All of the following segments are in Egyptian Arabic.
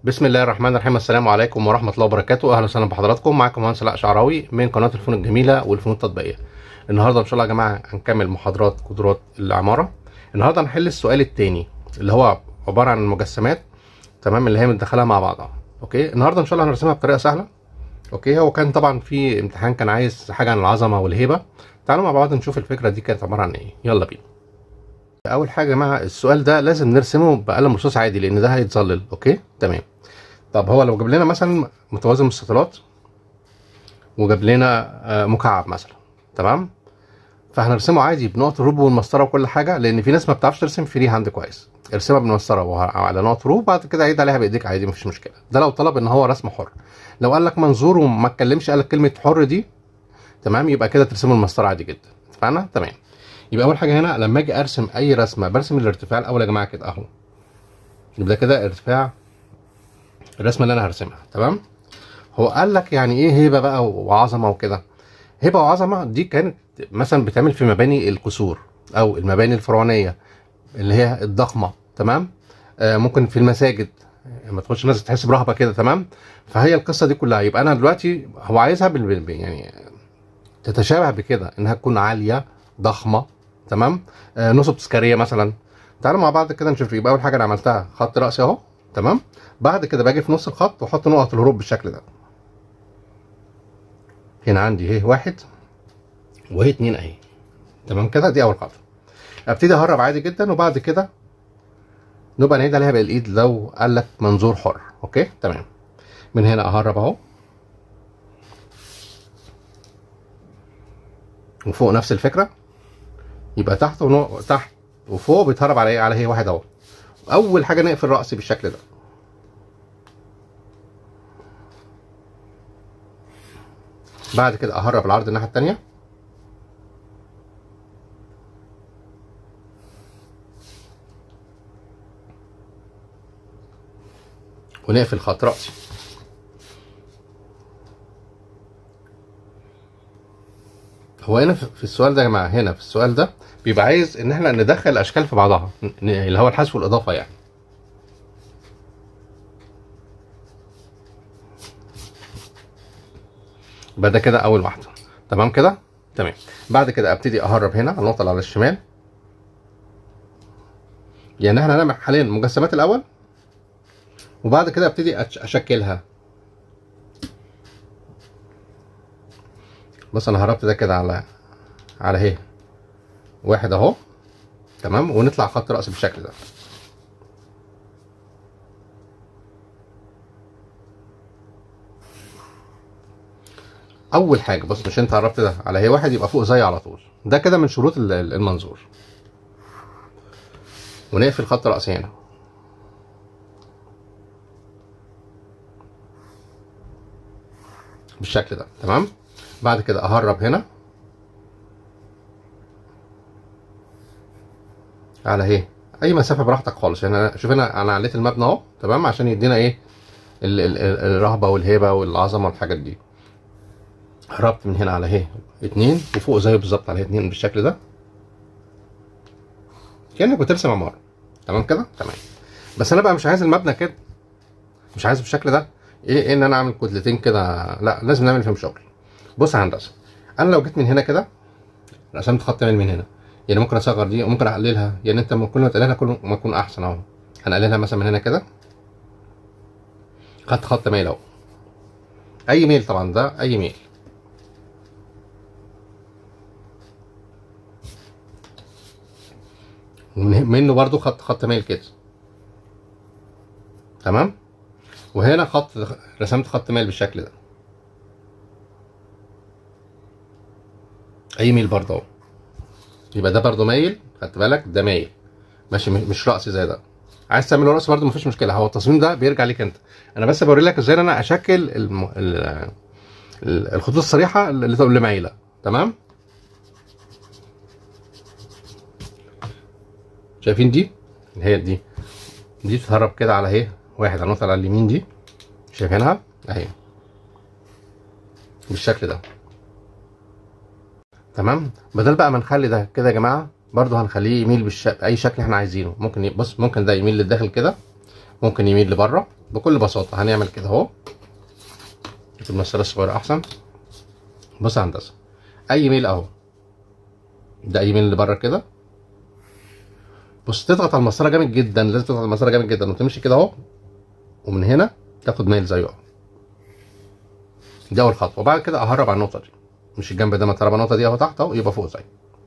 بسم الله الرحمن الرحيم السلام عليكم ورحمة الله وبركاته أهلا وسهلا بحضراتكم معاكم مهندس علاء شعراوي من قناة الفنون الجميلة والفنون التطبيقية النهاردة إن شاء الله يا جماعة هنكمل محاضرات قدرات العمارة النهاردة هنحل السؤال التاني اللي هو عبارة عن المجسمات تمام اللي هي متدخلة مع بعضها أوكي النهاردة إن شاء الله هنرسمها بطريقة سهلة أوكي هو كان طبعا في امتحان كان عايز حاجة عن العظمة والهيبة تعالوا مع بعض نشوف الفكرة دي كانت عبارة عن إيه يلا بينا اول حاجه يا جماعه السؤال ده لازم نرسمه بقلم رصاص عادي لان ده هيتظلل اوكي تمام طب هو لو جاب لنا مثلا متوازن مستطيلات وجاب لنا آه، مكعب مثلا تمام فهنرسمه عادي بنقط الروب والمسطره وكل حاجه لان في ناس ما بتعرفش ترسم فري هاند كويس ارسمها بالمسطره وعلى نقط روب بعد كده عيد عليها بايديك عادي مفيش مشكله ده لو طلب ان هو رسم حر لو قال لك منظور وما اتكلمش قال لك كلمه حر دي تمام يبقى كده ترسمه المسطره عادي جدا اتفقنا تمام يبقى اول حاجه هنا لما اجي ارسم اي رسمه برسم الارتفاع الاول يا جماعه كده اهو يبقى كده ارتفاع الرسمه اللي انا هرسمها تمام هو قال لك يعني ايه هيبه بقى وعظمه وكده هيبه وعظمه دي كانت مثلا بتعمل في مباني القصور او المباني الفرعونيه اللي هي الضخمه تمام آه ممكن في المساجد لما تخش الناس تحس برهبه كده تمام فهي القصه دي كلها يبقى انا دلوقتي هو عايزها بال بال- يعني تتشابه بكده انها تكون عاليه ضخمه تمام آه نصب تذكاريه مثلا تعالوا مع بعض كده نشوف يبقى اول حاجه انا عملتها خط راسي اهو تمام بعد كده باجي في نص الخط واحط نقط الهروب بالشكل ده هنا عندي اهي واحد وهي اتنين اهي تمام كده دي اول خطوه ابتدي اهرب عادي جدا وبعد كده نبقى نعيد عليها بالايد لو قال لك منظور حر اوكي تمام من هنا اهرب اهو وفوق نفس الفكره يبقى تحت ونو... تحت وفوق بيتهرب على ايه على هي واحد اهو اول حاجه نقفل راسي بالشكل ده بعد كده اهرب العرض الناحيه التانية ونقفل خط راسي هو هنا في في السؤال ده يا جماعه هنا في السؤال ده بيبقى عايز ان احنا ندخل الاشكال في بعضها ن- اللي هو الحذف والاضافه يعني يبقى ده كده اول واحده تمام كده تمام بعد كده ابتدي اهرب هنا على النقطه اللي على الشمال يعني احنا هنعمل حاليا المجسمات الاول وبعد كده ابتدي أش- اشكلها بص انا هربت ده كده على على اهي واحد اهو تمام ونطلع خط راس بالشكل ده اول حاجه بص مش انت قربت ده على هي واحد يبقى فوق زي على طول ده كده من شروط ال- ال- المنظور ونقفل خط راس هنا بالشكل ده تمام بعد كده اهرب هنا على اهي اي مسافه براحتك خالص يعني أنا- شوف انا انا عليت المبنى اهو تمام عشان يدينا ايه ال- ال- ال- الرهبه والهيبه والعظمه والحاجات دي هربت من هنا على اهي اتنين وفوق زيه بالظبط على اتنين بالشكل ده كانك بترسم عماره تمام كده تمام بس انا بقى مش عايز المبنى كده مش عايزه بالشكل ده ايه إيه ان انا اعمل كتلتين كده لا لازم نعمل فيهم شغل بص يا هندسه انا لو جيت من هنا كده رسمت خط ميل من هنا يعني ممكن اصغر دي وممكن اقللها يعني انت كل ما تقللها كل ما تكون احسن اهو هنقللها مثلا من هنا كده خدت خط ميل اهو اي ميل طبعا ده اي ميل ومن- منه برضو خط خط ميل كده تمام وهنا خط رسمت خط ميل بالشكل ده اي ميل برضه اهو يبقى ده برضه مايل خدت بالك ده مايل ماشي مش- مش رأسي زي ده عايز تعمله رأس برضه مفيش مشكله هو التصميم ده بيرجع ليك انت انا بس بوري لك ازاي انا اشكل الم... ال... ال- الخطوط الصريحه اللي اللي مايله تمام شايفين دي اللي هي دي دي تتهرب كده على اهي واحد على النقطه على اليمين دي شايفينها اهي بالشكل ده تمام بدل بقى ما نخلي ده كده يا جماعه برضو هنخليه يميل بالش... باي شكل احنا عايزينه ممكن ي... بص ممكن ده يميل للداخل كده ممكن يميل لبره بكل بساطه هنعمل كده اهو شوف المساله الصغيره احسن بص يا هندسه اي ميل اهو ده اي ميل اللي بره كده بص تضغط على المسطره جامد جدا لازم تضغط على المسطره جامد جدا وتمشي كده اهو ومن هنا تاخد ميل زيه اهو دي اول خطوه وبعد كده اهرب على النقطه دي مش الجنب ده ما تهرب على النقطه دي اهو تحت اهو يبقى فوق زي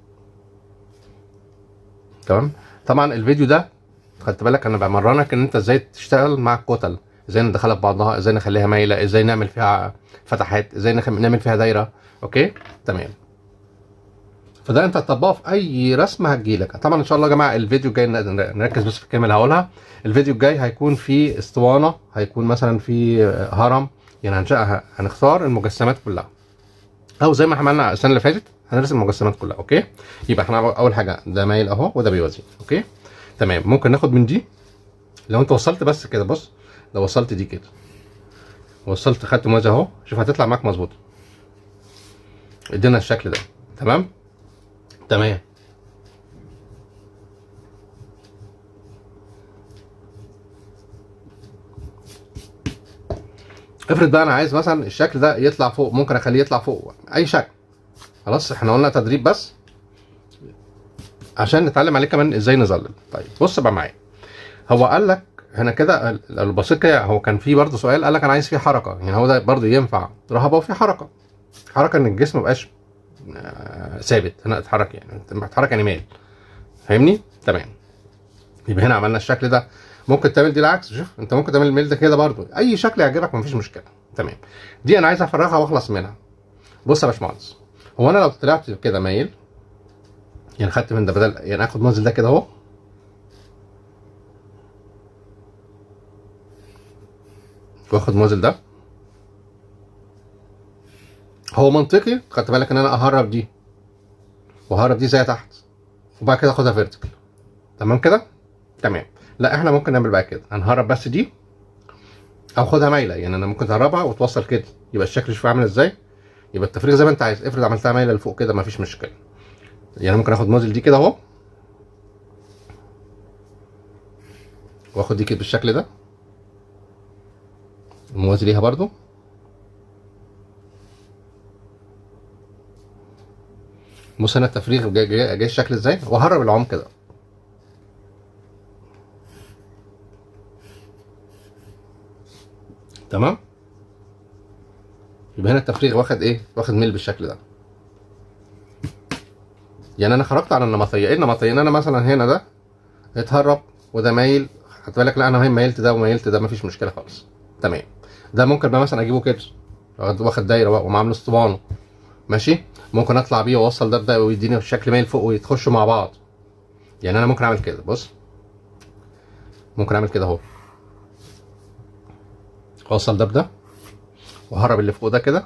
تمام طبعا الفيديو ده خدت بالك انا بمرنك ان انت ازاي تشتغل مع الكتل ازاي ندخلها في بعضها ازاي نخليها مايله ازاي نعمل فيها فتحات ازاي نخ- نعمل فيها دايره اوكي تمام فده انت تطبقه في اي رسمه هتجيلك طبعا ان شاء الله يا جماعه الفيديو الجاي ن- نركز بس في الكلمه اللي هقولها الفيديو الجاي هيكون فيه اسطوانه هيكون مثلا في هرم يعني هنشأ هنختار المجسمات كلها او زي ما احنا عملنا السنه اللي فاتت هنرسم المجسمات كلها اوكي يبقى احنا اول حاجه ده مايل اهو وده بيوازي اوكي تمام ممكن ناخد من دي لو انت وصلت بس كده بص لو وصلت دي كده وصلت خدت موازي اهو شوف هتطلع معاك مظبوطه ادينا الشكل ده تمام تمام افرض بقى انا عايز مثلا الشكل ده يطلع فوق ممكن اخليه يطلع فوق اي شكل خلاص احنا قلنا تدريب بس عشان نتعلم عليه كمان ازاي نظلل طيب بص بقى معايا هو قال لك هنا كده لو بصيت كده هو كان في برضه سؤال قال لك انا عايز فيه حركه يعني هو ده برضه ينفع رهبه وفي حركه حركه ان الجسم مبقاش آه، ثابت هنا اتحرك يعني اتحرك يعني مال فاهمني تمام يبقى هنا عملنا الشكل ده ممكن تعمل دي العكس شوف انت ممكن تعمل الميل ده كده برضه اي شكل يعجبك مفيش مشكله تمام دي انا عايز افرغها واخلص منها بص يا باشمهندس هو انا لو طلعت كده مايل يعني خدت من ده بدل يعني اخد منزل ده كده اهو واخد منزل ده هو منطقي خدت بالك ان انا اهرب دي وهرب دي زي تحت وبعد كده اخدها فيرتيكال تمام كده تمام لا احنا ممكن نعمل بقى كده هنهرب بس دي او خدها مايله يعني انا ممكن تهربها وتوصل كده يبقى الشكل شوف عامل ازاي يبقى التفريغ زي ما انت عايز افرض عملتها مايله لفوق كده مفيش مشكله يعني ممكن اخد موزل دي كده اهو واخد دي كده بالشكل ده الموازي ليها برضو بص هنا التفريغ جاي, جاي, جاي الشكل ازاي وهرب العمق كده تمام يبقى هنا التفريغ واخد ايه واخد ميل بالشكل ده يعني انا خرجت على النمطيه ايه النمطيه ان انا مثلا هنا ده اتهرب وده مايل خدت بالك لا انا هنا مايلت ده ومايلت ده مفيش مشكله خالص تمام ده ممكن بقى مثلا اجيبه كده واخد واخد دايره بقى ومعامله اسطوانه ماشي ممكن اطلع بيه واوصل ده بده ويديني الشكل مايل فوق ويتخشوا مع بعض يعني انا ممكن اعمل كده بص ممكن اعمل كده اهو اوصل ده بده وهرب اللي فوق ده كده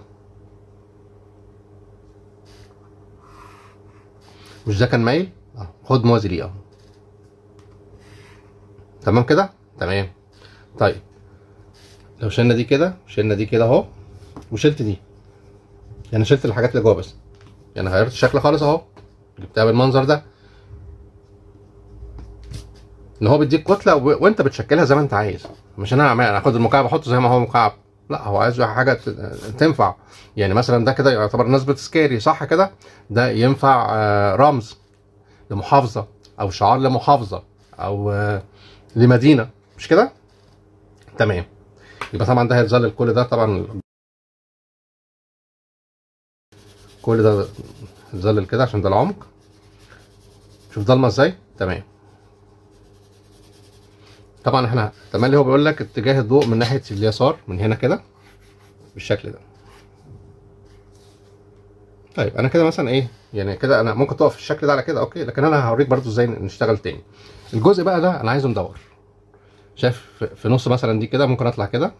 مش ده كان مايل اهو خد موازي ليه اهو تمام كده تمام طيب لو شلنا دي كده شلنا دي كده اهو وشلت دي يعني شلت الحاجات اللي جوه بس يعني غيرت الشكل خالص اهو جبتها بالمنظر ده ان هو بيديك كتله و... وانت بتشكلها زي ما انت عايز مش انا انا اخد المكعب احطه زي ما هو مكعب لا هو عايز حاجه ت- تنفع يعني مثلا ده كده يعتبر نسبه سكاري صح كده ده ينفع آه، رمز لمحافظه او شعار لمحافظه او آه، لمدينه مش كده تمام يبقى طبعا ده هيتظلل كل ده طبعا كل ده اتظلل كده عشان ده العمق شوف ضلمه ازاي تمام طبعا احنا تملي هو بيقول لك اتجاه الضوء من ناحيه اليسار من هنا كده بالشكل ده طيب انا كده مثلا ايه يعني كده انا ممكن تقف في الشكل ده على كده اوكي لكن انا هوريك برضو ازاي نشتغل تاني الجزء بقى ده انا عايزه مدور شايف في- في نص مثلا دي كده ممكن اطلع كده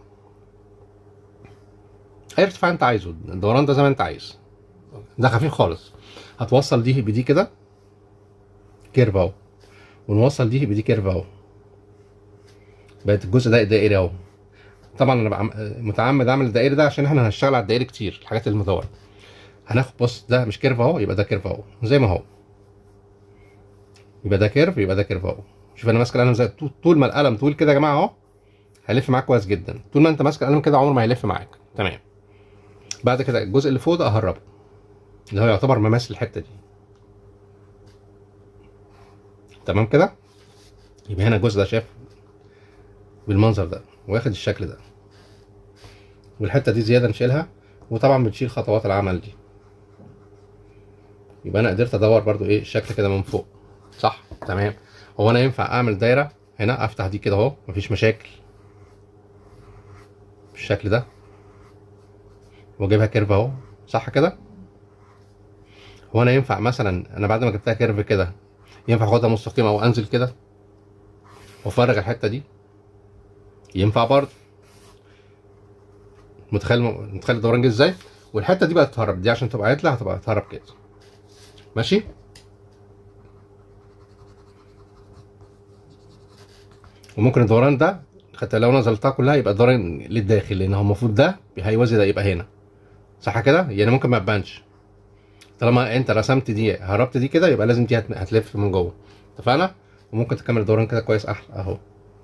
اي ارتفاع انت عايزه الدوران ده زي ما انت عايز ده خفيف خالص هتوصل دي بدي كده كيرف اهو ونوصل دي بدي كيرف اهو بقت الجزء ده دائري اهو طبعا انا بعم- متعمد اعمل الدائري ده عشان احنا هنشتغل على الدائري كتير الحاجات المدوره هناخد بص ده مش كيرف اهو يبقى ده كيرف اهو زي ما هو يبقى ده كيرف يبقى ده كيرف اهو شوف انا ماسك القلم زي طول- طول ما القلم طول كده يا جماعه اهو هيلف معاك كويس جدا طول ما انت ماسك القلم كده عمره ما هيلف معاك تمام بعد كده الجزء اللي فوق ده اهربه اللي هو يعتبر مماس الحته دي تمام كده يبقى هنا الجزء ده شايف بالمنظر ده واخد الشكل ده والحته دي زياده نشيلها وطبعا بنشيل خطوات العمل دي يبقى انا قدرت ادور برضو ايه الشكل كده من فوق صح تمام هو انا ينفع اعمل دايره هنا افتح دي كده اهو مفيش مشاكل بالشكل ده واجيبها كيرف اهو صح كده هو انا ينفع مثلا انا بعد ما جبتها كيرف كده ينفع اخدها مستقيمه او انزل كده وافرغ الحته دي ينفع برضه متخيل متخيل الدوران جه ازاي والحته دي بقى تتهرب دي عشان تبقى عدله هتبقى تتهرب كده ماشي وممكن الدوران ده حتى لو نزلتها كلها يبقى الدوران للداخل لان هو المفروض ده هيوازي ده يبقى هنا صح كده يعني ممكن ما تبانش طالما انت رسمت دي هربت دي كده يبقى لازم دي هت- هتلف من جوه اتفقنا وممكن تكمل الدوران كده كويس احلى اهو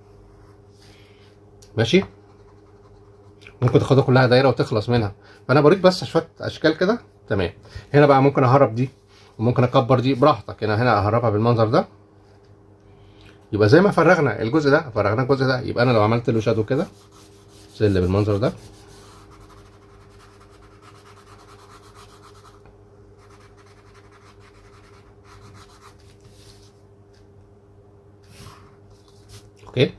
ماشي ممكن تاخدها كلها دايره وتخلص منها فانا بوريك بس شويه اشكال كده تمام هنا بقى ممكن اهرب دي وممكن اكبر دي براحتك هنا هنا اهربها بالمنظر ده يبقى زي ما فرغنا الجزء ده فرغنا الجزء ده يبقى انا لو عملت له شادو كده سل بالمنظر ده اوكي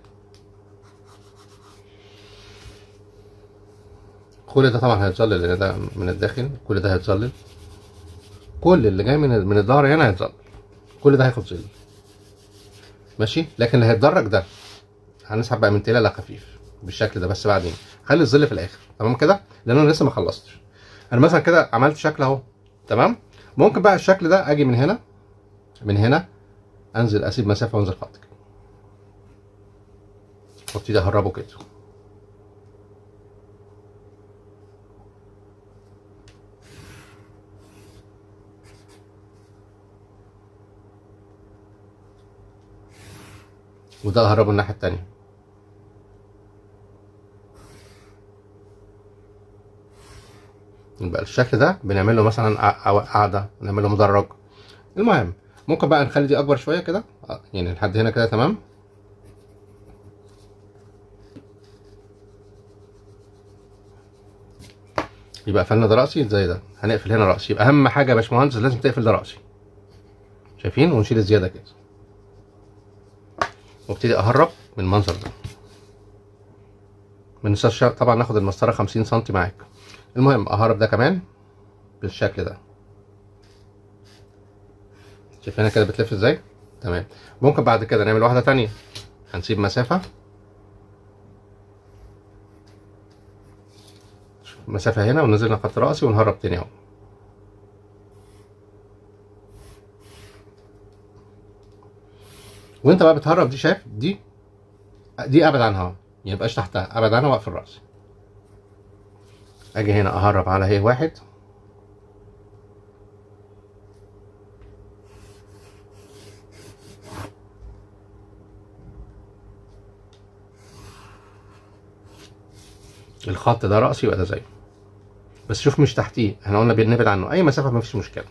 كل ده طبعا هيتظلل لان ده من الداخل كل ده هيتظلل كل اللي جاي من من الظهر هنا هيتظلل كل ده هياخد ظل ماشي لكن اللي هيتدرج ده هنسحب بقى من تقيل لخفيف بالشكل ده بس بعدين خلي الظل في الاخر تمام كده لان انا لسه ما خلصتش انا مثلا كده عملت شكل اهو تمام ممكن بقى الشكل ده اجي من هنا من هنا انزل اسيب مسافه وانزل خط كده وابتدي اهربه كده وده اهربه الناحيه التانيه يبقى الشكل ده بنعمل له مثلا قع- أو قاعده نعمل له مدرج المهم ممكن بقى نخلي دي اكبر شويه كده آه، يعني لحد هنا كده تمام يبقى قفلنا ده راسي زي ده هنقفل هنا راسي يبقى اهم حاجه يا باشمهندس لازم تقفل ده راسي شايفين ونشيل الزياده كده وابتدي اهرب من المنظر ده ما ننساش طبعا ناخد المسطره 50 سم معاك المهم اهرب ده كمان بالشكل ده شايفينها كده بتلف ازاي تمام ممكن بعد كده نعمل واحده تانية هنسيب مسافه مسافه هنا ونزلنا خط راسي ونهرب تاني اهو وانت بقى بتهرب دي شايف دي دي ابعد عنها اهو يعني ميبقاش تحتها ابعد عنها واقفل راسي اجي هنا اهرب على هي واحد الخط ده راسي يبقى ده زيه بس شوف مش تحتيه احنا قلنا بنبعد عنه اي مسافه مفيش مشكله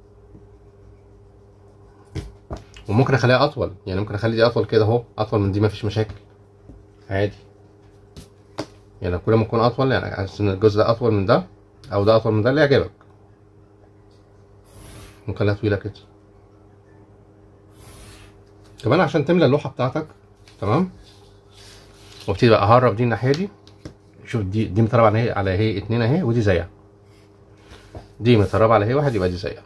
وممكن اخليها اطول يعني ممكن اخلي دي اطول كده اهو اطول من دي مفيش مشاكل عادي يعني كل ما يكون اطول يعني عشان الجزء ده اطول من ده او ده اطول من ده اللي يعجبك ممكن اخليها طويله كده كمان عشان تملى اللوحه بتاعتك تمام وابتدي بقى اهرب دي الناحيه دي شوف دي دي متربع على هي على هي اتنين اهي ودي زيها دي متربع على هي واحد يبقى دي زيها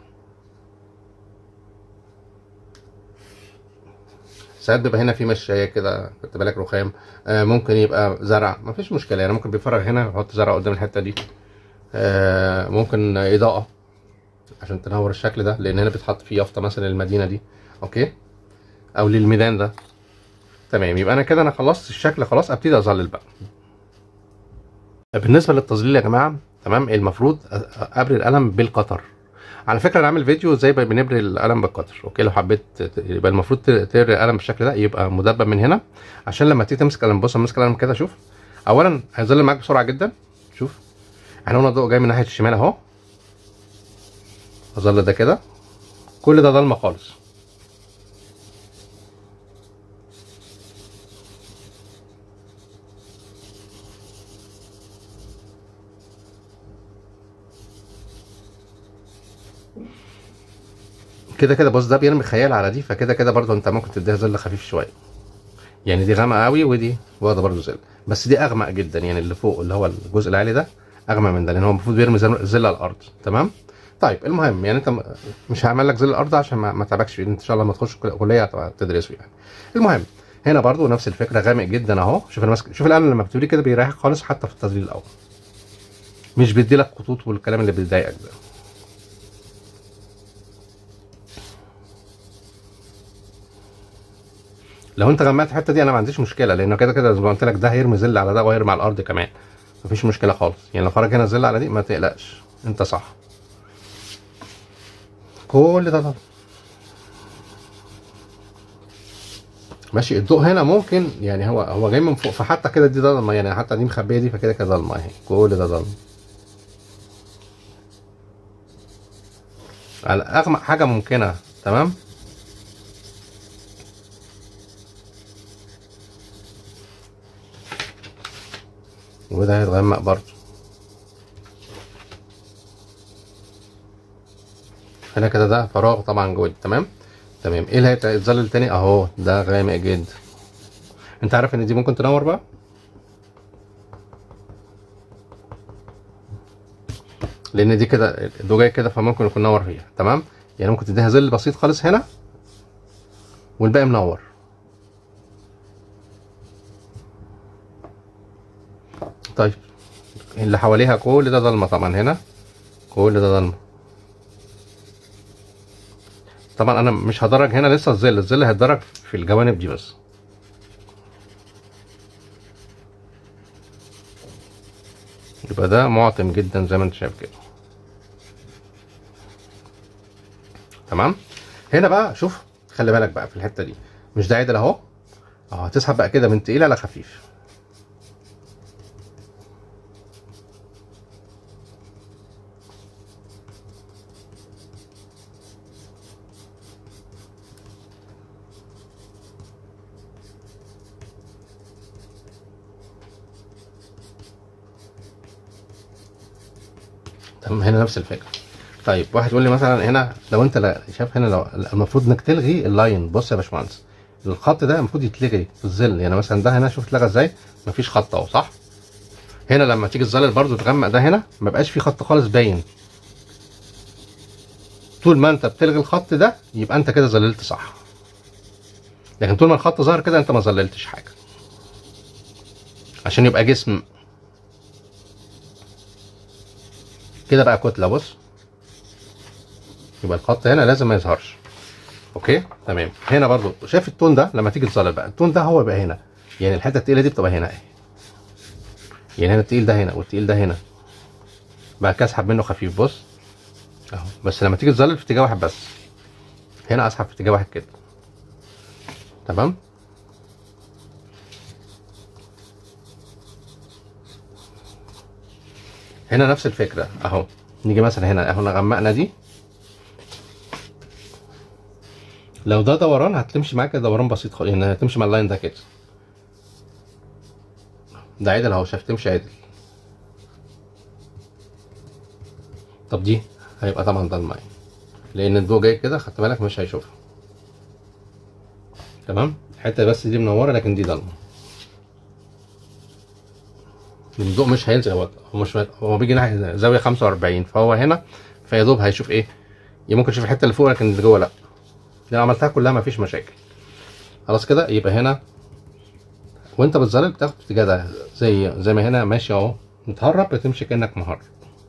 ساعات بيبقى هنا في مشاية كده خدت بالك رخام آه ممكن يبقى زرع مفيش مشكلة يعني ممكن بيفرغ هنا يحط زرع قدام الحتة دي آه ممكن إضاءة عشان تنور الشكل ده لأن هنا بيتحط فيه يافطة مثلا للمدينة دي أوكي أو للميدان ده تمام يبقى أنا كده أنا خلصت الشكل خلاص أبتدي أظلل بقى بالنسبة للتظليل يا جماعة تمام المفروض أبري القلم بالقطر على فكره انا عامل فيديو ازاي بنبري القلم بالقطر اوكي لو حبيت ت- يبقى المفروض ت- تبري القلم بالشكل ده يبقى مدبب من هنا عشان لما تيجي تمسك القلم بص أنا ماسك القلم كده شوف اولا هيظل معاك بسرعه جدا شوف يعني هنا الضوء جاي من ناحيه الشمال اهو اظل ده كده كل ده ضلمه خالص كده كده بص ده بيرمي خيال على دي فكده كده برضو انت ممكن تديها ظل خفيف شويه يعني دي غامقه قوي ودي واخده برضو ظل بس دي اغمق جدا يعني اللي فوق اللي هو الجزء العالي ده اغمق من ده لان هو المفروض بيرمي ظل ظل على الارض تمام طيب المهم يعني انت م- مش هعمل لك ظل الارض عشان ما, ما تعبكش فيه ان شاء الله لما تخش كل- كليه هتبقى تدرسه يعني المهم هنا برضو نفس الفكره غامق جدا اهو شوف انا ماسك شوف القلم لما بتوريه كده بيريحك خالص حتى في التظليل الاول مش بيدي لك خطوط والكلام اللي بيضايقك ده لو انت غمقت الحته دي انا ما عنديش مشكله لانه كده كده زي ما قلت لك ده هيرمي ظل على ده وهيرمي على الارض كمان مفيش مشكله خالص يعني لو خرج هنا ظل على دي ما تقلقش انت صح كل ده ضل ماشي الضوء هنا ممكن يعني هو هو جاي من فوق فحتى كده دي ضلمه يعني حتى دي مخبيه دي فكده كده ضلمه اهي كل ده ضلمه على اغمق حاجه ممكنه تمام وده هيتغمق برضه هنا كده ده فراغ طبعا جوه تمام تمام ايه اللي هيتظلل تاني اهو ده غامق جدا انت عارف ان دي ممكن تنور بقى لان دي كده الضوء جاي كده فممكن يكون نور فيها تمام يعني ممكن تديها ظل بسيط خالص هنا والباقي منور طيب اللي حواليها كل ده ضلمه طبعا هنا كل ده ضلمه طبعا انا مش هدرج هنا لسه الظل الظل هيتدرج في الجوانب دي بس يبقى ده معتم جدا زي ما انت شايف كده تمام هنا بقى شوف خلي بالك بقى في الحته دي مش ده عدل اهو اه هتسحب بقى كده من تقيل على خفيف تمام هنا نفس الفكره طيب واحد يقول لي مثلا هنا لو انت لا شايف هنا لو المفروض انك تلغي اللاين بص يا باشمهندس الخط ده المفروض يتلغي في الظل يعني مثلا ده هنا شوف اتلغى ازاي مفيش خط اهو صح هنا لما تيجي الظل برضو تغمق ده هنا ما بقاش في خط خالص باين طول ما انت بتلغي الخط ده يبقى انت كده ظللت صح لكن طول ما الخط ظهر كده انت ما ظللتش حاجه عشان يبقى جسم كده بقى كتله بص يبقى الخط هنا لازم ما يظهرش اوكي تمام هنا برضو شايف التون ده لما تيجي تظلل بقى التون ده هو بقى هنا يعني الحته التقيله دي بتبقى هنا اهي يعني هنا التقيل ده هنا والتقيل ده هنا بقى كده اسحب منه خفيف بص اهو بس لما تيجي تظلل في اتجاه واحد بس هنا اسحب في اتجاه واحد كده تمام هنا نفس الفكره اهو نيجي مثلا هنا اهو غمقنا دي لو ده دوران هتمشي معاك دوران بسيط خالص يعني هتمشي مع اللاين ده كده ده عدل اهو شايف تمشي عدل طب دي هيبقى طبعا ضلمه يعني لان الضوء جاي كده خدت بالك مش هيشوفها تمام الحته بس دي منوره لكن دي ضلمه الضوء مش هينزل هو هو مش هو بيجي ناحيه زاويه 45 فهو هنا فيا دوب هيشوف ايه يا ممكن يشوف الحته اللي فوق لكن اللي جوه لا لو عملتها كلها مفيش مشاكل خلاص كده يبقى هنا وانت بتظلل بتاخد اتجاه ده زي زي ما هنا ماشي اهو متهرب بتمشي كانك مهرب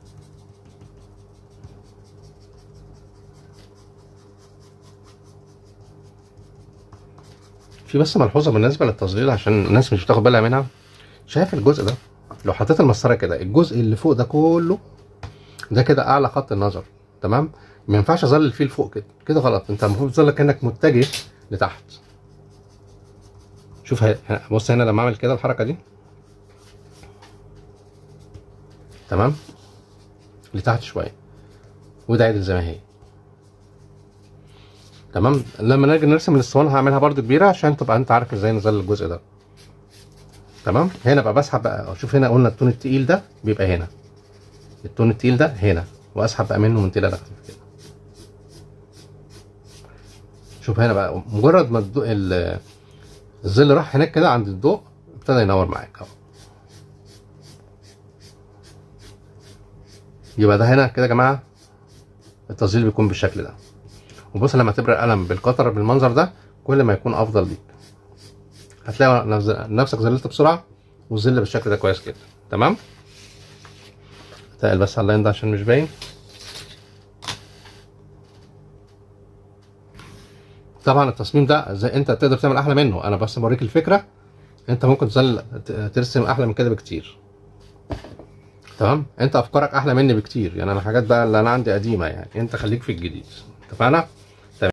في بس ملحوظه بالنسبه للتظليل عشان الناس مش بتاخد بالها منها شايف الجزء ده لو حطيت المسطره كده الجزء اللي فوق ده كله ده كده اعلى خط النظر تمام ما ينفعش اظلل فيه لفوق كده كده غلط انت المفروض تظل كانك متجه لتحت شوف هي... بص هنا لما اعمل كده الحركه دي تمام لتحت شويه وده عدل زي ما هي تمام لما نيجي نرسم الاسطوانه هعملها برده كبيره عشان تبقى انت عارف ازاي نظل الجزء ده تمام هنا بقى بسحب بقى شوف هنا قلنا التون التقيل ده بيبقى هنا التون التقيل ده هنا واسحب بقى منه من تقيل لخفيف كده شوف هنا بقى مجرد ما الضوء الظل راح هناك كده عند الضوء ابتدى ينور معاك اهو يبقى ده هنا كده يا جماعه التظليل بيكون بالشكل ده وبص لما تبرق القلم بالقطر بالمنظر ده كل ما يكون افضل ليك هتلاقي نفسك ظللت بسرعه والظل بالشكل ده كويس جدا تمام تقل بس على اللاين ده عشان مش باين طبعا التصميم ده زي انت تقدر تعمل احلى منه انا بس بوريك الفكره انت ممكن تظل ترسم احلى من كده بكتير تمام انت افكارك احلى مني بكتير يعني انا حاجات بقى اللي انا عندي قديمه يعني انت خليك في الجديد اتفقنا تمام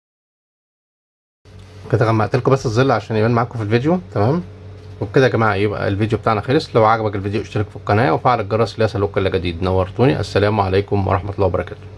كده غمقت لكم بس الظل عشان يبان معاكم في الفيديو تمام وبكده يا جماعه يبقى الفيديو بتاعنا خلص لو عجبك الفيديو اشترك في القناه وفعل الجرس ليصلك كل جديد نورتوني السلام عليكم ورحمه الله وبركاته